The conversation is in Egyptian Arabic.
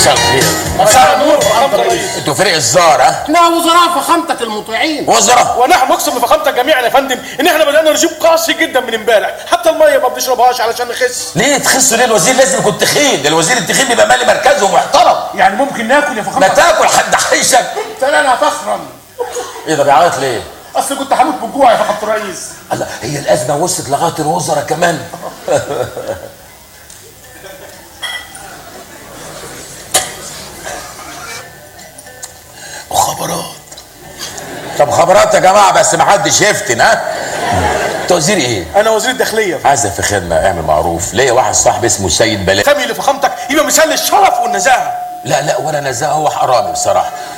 مساء الخير مساء النور فخامة الرئيس انتوا فريق الزار ها احنا وزراء فخامتك المطيعين وزراء ونحن نقسم بفخامتك جميعا يا فندم ان احنا بدانا رجيم قاسي جدا من امبارح حتى الميه ما بنشربهاش علشان نخس ليه تخسوا ليه الوزير لازم يكون تخين ده الوزير التخين بيبقى مالي مركزه ومحترم يعني ممكن ناكل يا ما فخامة تاكل حد حيشك انا فخرا ايه ده بيعيط ليه اصل كنت هموت من الجوع يا فخامة الرئيس الله هي الازمه وصلت لغايه الوزراء كمان مخابرات طب خبرات يا جماعه بس ما حدش يفتن ها انت وزير ايه انا وزير الداخليه عايزك في خدمه اعمل معروف ليا واحد صاحبي اسمه سيد بلال سامي لفخامتك يبقى مثال للشرف والنزاهه لا لا ولا نزاهه هو حرامي بصراحه